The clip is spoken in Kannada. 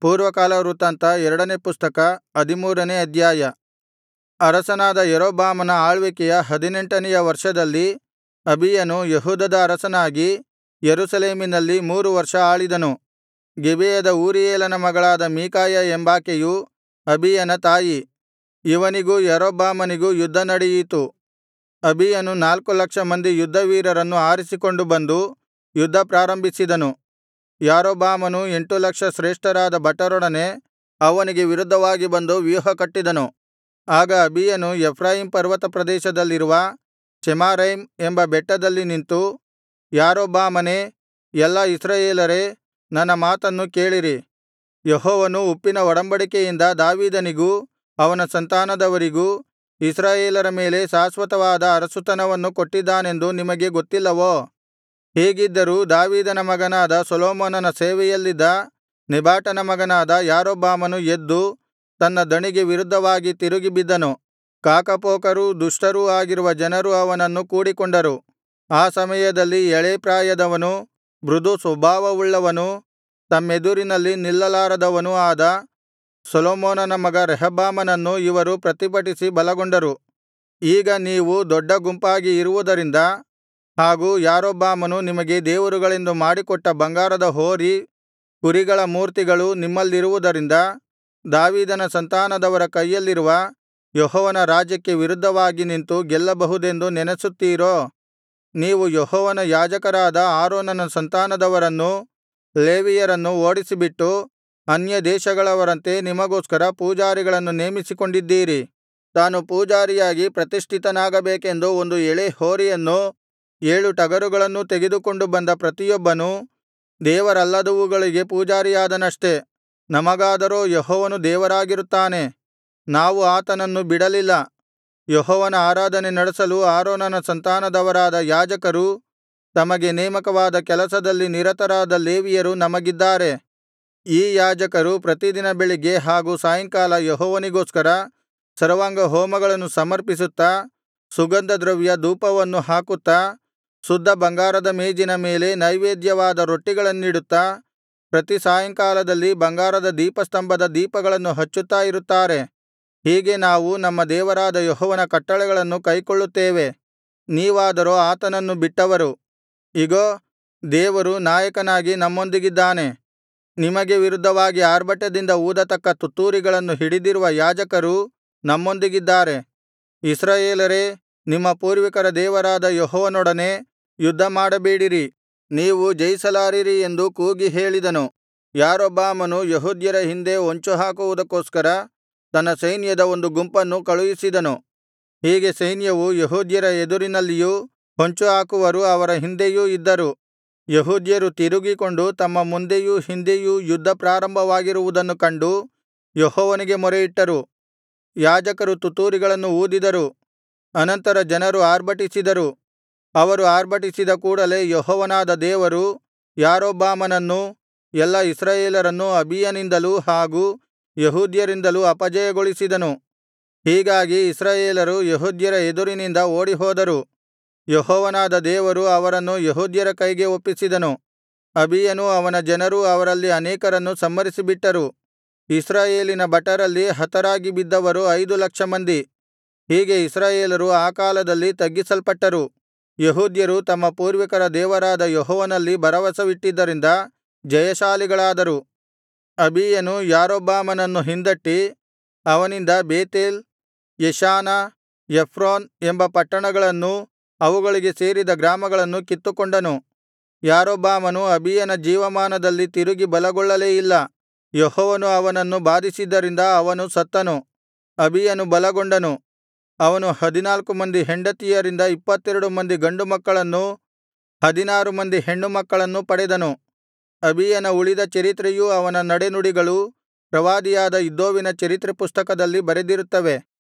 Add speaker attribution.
Speaker 1: ಪೂರ್ವಕಾಲ ವೃತ್ತಾಂತ ಎರಡನೇ ಪುಸ್ತಕ ಹದಿಮೂರನೇ ಅಧ್ಯಾಯ ಅರಸನಾದ ಯಾರೊಬ್ಬಾಮನ ಆಳ್ವಿಕೆಯ ಹದಿನೆಂಟನೆಯ ವರ್ಷದಲ್ಲಿ ಅಬೀಯನು ಯೆಹೂದದ ಅರಸನಾಗಿ ಯೆರೂಸಲೇಮಿನಲ್ಲಿ ಮೂರು ವರ್ಷ ಆಳಿದನು ಗಿಬೆಯದ ಊರೀಯೇಲನ ಮಗಳಾದ ಮೀಕಾಯ ಎಂಬಾಕೆಯು ಅಬೀಯನ ತಾಯಿ ಇವನಿಗೂ ಯಾರೊಬ್ಬಾಮನಿಗೂ ಯುದ್ಧ ನಡೆಯಿತು ಅಬೀಯನು ನಾಲ್ಕು ಲಕ್ಷ ಮಂದಿ ಯುದ್ಧವೀರರನ್ನು ಆರಿಸಿಕೊಂಡು ಬಂದು ಯುದ್ಧ ಪ್ರಾರಂಭಿಸಿದನು ಯಾರೊಬ್ಬಾಮನು ಎಂಟು ಲಕ್ಷ ಶ್ರೇಷ್ಠರಾದ ಭಟರೊಡನೆ ಅವನಿಗೆ ವಿರುದ್ಧವಾಗಿ ಬಂದು ವ್ಯೂಹಕಟ್ಟಿದನು ಆಗ ಅಬೀಯನು ಎಫ್ರಾಯೀಮ್ ಪರ್ವತ ಪ್ರದೇಶದಲ್ಲಿರುವ ಚೆಮಾರೈಮ್ ಎಂಬ ಬೆಟ್ಟದಲ್ಲಿ ನಿಂತು ಯಾರೊಬ್ಬಾಮನೇ ಎಲ್ಲಾ ಇಸ್ರಾಯೇಲರೇ ನನ್ನ ಮಾತನ್ನು ಕೇಳಿರಿ ಯೆಹೋವನು ಉಪ್ಪಿನ ಒಡಂಬಡಿಕೆಯಿಂದ ದಾವೀದನಿಗೂ ಅವನ ಸಂತಾನದವರಿಗೂ ಇಸ್ರಾಯೇಲರ ಮೇಲೆ ಶಾಶ್ವತವಾದ ಅರಸುತನವನ್ನು ಕೊಟ್ಟಿದ್ದಾನೆಂದು ನಿಮಗೆ ಗೊತ್ತಿಲ್ಲವೋ ಹೀಗಿದ್ದರೂ ದಾವೀದನ ಮಗನಾದ ಸೊಲೊಮೋನನ ಸೇವೆಯಲ್ಲಿದ್ದ ನೆಬಾಟನ ಮಗನಾದ ಯಾರೊಬ್ಬಾಮನು ಎದ್ದು ತನ್ನ ದಣಿಗೆ ವಿರುದ್ಧವಾಗಿ ತಿರುಗಿ ಬಿದ್ದನು ಕಾಕಪೋಕರೂ ದುಷ್ಟರೂ ಆಗಿರುವ ಜನರು ಅವನನ್ನು ಕೂಡಿಕೊಂಡರು ಆ ಸಮಯದಲ್ಲಿ ಎಳೇ ಪ್ರಾಯದವನೂ ಮೃದು ಸ್ವಭಾವವುಳ್ಳವನೂ ತಮ್ಮೆದುರಿನಲ್ಲಿ ನಿಲ್ಲಲಾರದವನೂ ಆದ ಸೊಲೊಮೋನನ ಮಗ ರೆಹಬ್ಬಾಮನನ್ನು ಇವರು ಪ್ರತಿಭಟಿಸಿ ಬಲಗೊಂಡರು ಈಗ ನೀವು ದೊಡ್ಡ ಗುಂಪಾಗಿ ಇರುವುದರಿಂದ ಹಾಗೂ ಯಾರೊಬ್ಬಾಮನು ನಿಮಗೆ ದೇವರುಗಳೆಂದು ಮಾಡಿಕೊಟ್ಟ ಬಂಗಾರದ ಹೋರಿ ಕುರಿಗಳ ಮೂರ್ತಿಗಳು ನಿಮ್ಮಲ್ಲಿರುವುದರಿಂದ ದಾವೀದನ ಸಂತಾನದವರ ಕೈಯಲ್ಲಿರುವ ಯೆಹೋವನ ರಾಜ್ಯಕ್ಕೆ ವಿರುದ್ಧವಾಗಿ ನಿಂತು ಗೆಲ್ಲಬಹುದೆಂದು ನೆನಸುತ್ತೀರೋ ನೀವು ಯೆಹೋವನ ಯಾಜಕರಾದ ಆರೋನನ ಸಂತಾನದವರನ್ನೂ ಲೇವಿಯರನ್ನು ಓಡಿಸಿಬಿಟ್ಟು ಅನ್ಯದೇಶಗಳವರಂತೆ ನಿಮಗೋಸ್ಕರ ಪೂಜಾರಿಗಳನ್ನು ನೇಮಿಸಿಕೊಂಡಿದ್ದೀರಿ ತಾನು ಪೂಜಾರಿಯಾಗಿ ಪ್ರತಿಷ್ಠಿತನಾಗಬೇಕೆಂದು ಒಂದು ಎಳೆ ಹೋರಿಯನ್ನೂ ಏಳು ಟಗರುಗಳನ್ನೂ ತೆಗೆದುಕೊಂಡು ಬಂದ ಪ್ರತಿಯೊಬ್ಬನೂ ದೇವರಲ್ಲದವುಗಳಿಗೆ ಪೂಜಾರಿಯಾದನಷ್ಟೆ ನಮಗಾದರೋ ಯೆಹೋವನು ದೇವರಾಗಿರುತ್ತಾನೆ ನಾವು ಆತನನ್ನು ಬಿಡಲಿಲ್ಲ ಯೆಹೋವನ ಆರಾಧನೆ ನಡೆಸಲು ಆರೋನನ ಸಂತಾನದವರಾದ ಯಾಜಕರೂ ತಮಗೆ ನೇಮಕವಾದ ಕೆಲಸದಲ್ಲಿ ನಿರತರಾದ ಲೇವಿಯರು ನಮಗಿದ್ದಾರೆ ಈ ಯಾಜಕರು ಪ್ರತಿದಿನ ಬೆಳಿಗ್ಗೆ ಹಾಗೂ ಸಾಯಂಕಾಲ ಯೆಹೋವನಿಗೋಸ್ಕರ ಸರ್ವಾಂಗಹೋಮಗಳನ್ನು ಸಮರ್ಪಿಸುತ್ತಾ ಸುಗಂಧದ್ರವ್ಯ ಧೂಪವನ್ನು ಹಾಕುತ್ತಾ ಶುದ್ಧ ಬಂಗಾರದ ಮೇಜಿನ ಮೇಲೆ ನೈವೇದ್ಯವಾದ ರೊಟ್ಟಿಗಳನ್ನಿಡುತ್ತಾ ಪ್ರತಿ ಸಾಯಂಕಾಲದಲ್ಲಿ ಬಂಗಾರದ ದೀಪಸ್ತಂಭದ ದೀಪಗಳನ್ನು ಹಚ್ಚುತ್ತಾ ಇರುತ್ತಾರೆ ಹೀಗೆ ನಾವು ನಮ್ಮ ದೇವರಾದ ಯೆಹೋವನ ಕಟ್ಟಳೆಗಳನ್ನು ಕೈಕೊಳ್ಳುತ್ತೇವೆ ನೀವಾದರೋ ಆತನನ್ನು ಬಿಟ್ಟವರು ಇಗೋ ದೇವರು ನಾಯಕನಾಗಿ ನಮ್ಮೊಂದಿಗಿದ್ದಾನೆ ನಿಮಗೆ ವಿರುದ್ಧವಾಗಿ ಆರ್ಭಟದಿಂದ ಊದತಕ್ಕ ತುತ್ತೂರಿಗಳನ್ನು ಹಿಡಿದಿರುವ ಯಾಜಕರೂ ನಮ್ಮೊಂದಿಗಿದ್ದಾರೆ ಇಸ್ರಾಯೇಲರೇ ನಿಮ್ಮ ಪೂರ್ವಿಕರ ದೇವರಾದ ಯೆಹೋವನೊಡನೆ ಯುದ್ಧಮಾಡಬೇಡಿರಿ ನೀವು ಜಯಿಸಲಾರಿರಿ ಎಂದು ಕೂಗಿ ಹೇಳಿದನು ಯಾರೊಬ್ಬಾಮನು ಯೆಹೂದ್ಯರ ಹಿಂದೆ ಹೊಂಚುಹಾಕುವುದಕ್ಕೋಸ್ಕರ ತನ್ನ ಸೈನ್ಯದ ಒಂದು ಗುಂಪನ್ನು ಕಳುಹಿಸಿದನು ಹೀಗೆ ಸೈನ್ಯವು ಯೆಹೂದ್ಯರ ಎದುರಿನಲ್ಲಿಯೂ ಹೊಂಚುಹಾಕುವರು ಅವರ ಹಿಂದೆಯೂ ಇದ್ದರು ಯೆಹೂದ್ಯರು ತಿರುಗಿಕೊಂಡು ತಮ್ಮ ಮುಂದೆಯೂ ಹಿಂದೆಯೂ ಯುದ್ಧ ಪ್ರಾರಂಭವಾಗಿರುವುದನ್ನು ಕಂಡು ಯೆಹೋವನಿಗೆ ಮೊರೆಯಿಟ್ಟರು ಯಾಜಕರು ತುತ್ತೂರಿಗಳನ್ನು ಊದಿದರು ಅನಂತರ ಜನರು ಆರ್ಭಟಿಸಿದರು ಅವರು ಆರ್ಭಟಿಸಿದ ಕೂಡಲೆ ಯೆಹೋವನಾದ ದೇವರು ಯಾರೊಬ್ಬಾಮನನ್ನೂ ಎಲ್ಲಾ ಇಸ್ರಾಯೇಲರನ್ನೂ ಅಬೀಯನಿಂದಲೂ ಹಾಗೂ ಯೆಹೂದ್ಯರಿಂದಲೂ ಅಪಜಯಗೊಳಿಸಿದನು ಹೀಗಾಗಿ ಇಸ್ರಾಯೇಲರು ಯೆಹೂದ್ಯರ ಎದುರಿನಿಂದ ಓಡಿಹೋದರು ಯೆಹೋವನಾದ ದೇವರು ಅವರನ್ನು ಯೆಹೂದ್ಯರ ಕೈಗೆ ಒಪ್ಪಿಸಿದನು ಅಬೀಯನೂ ಅವನ ಜನರೂ ಅವರಲ್ಲಿ ಅನೇಕರನ್ನು ಸಂಹರಿಸಿಬಿಟ್ಟರು ಇಸ್ರಾಯೇಲಿನ ಭಟರಲ್ಲಿ ಹತರಾಗಿ ಬಿದ್ದವರು ಐದು ಲಕ್ಷ ಮಂದಿ ಹೀಗೆ ಇಸ್ರಾಯೇಲರು ಆ ಕಾಲದಲ್ಲಿ ತಗ್ಗಿಸಲ್ಪಟ್ಟರು ಯೆಹೂದ್ಯರು ತಮ್ಮ ಪೂರ್ವಿಕರ ದೇವರಾದ ಯೆಹೋವನಲ್ಲಿ ಭರವಸವಿಟ್ಟಿದ್ದರಿಂದ ಜಯಶಾಲಿಗಳಾದರು ಅಬೀಯನು ಯಾರೊಬ್ಬಾಮನನ್ನು ಹಿಂದಟ್ಟಿ ಅವನಿಂದ ಬೇತೇಲ್ ಯೆಷಾನ ಎಫ್ರೋನ್ ಎಂಬ ಪಟ್ಟಣಗಳನ್ನೂ ಅವುಗಳಿಗೆ ಸೇರಿದ ಗ್ರಾಮಗಳನ್ನು ಕಿತ್ತುಕೊಂಡನು ಯಾರೊಬ್ಬಾಮನು ಅಬೀಯನ ಜೀವಮಾನದಲ್ಲಿ ತಿರುಗಿ ಬಲಗೊಳ್ಳಲೇ ಇಲ್ಲ ಯೆಹೋವನು ಅವನನ್ನು ಬಾಧಿಸಿದ್ದರಿಂದ ಅವನು ಸತ್ತನು ಅಬೀಯನು ಬಲಗೊಂಡನು ಅವನು ಹದಿನಾಲ್ಕು ಮಂದಿ ಹೆಂಡತಿಯರಿಂದ ಇಪ್ಪತ್ತೆರಡು ಮಂದಿ ಗಂಡುಮಕ್ಕಳನ್ನೂ ಹದಿನಾರು ಮಂದಿ ಹೆಣ್ಣುಮಕ್ಕಳನ್ನೂ ಪಡೆದನು ಅಬೀಯನ ಉಳಿದ ಚರಿತ್ರೆಯೂ ಅವನ ನಡೆನುಡಿಗಳೂ ಪ್ರವಾದಿಯಾದ ಇದ್ದೋವಿನ ಚರಿತ್ರೆ ಪುಸ್ತಕದಲ್ಲಿ ಬರೆದಿರುತ್ತವೆ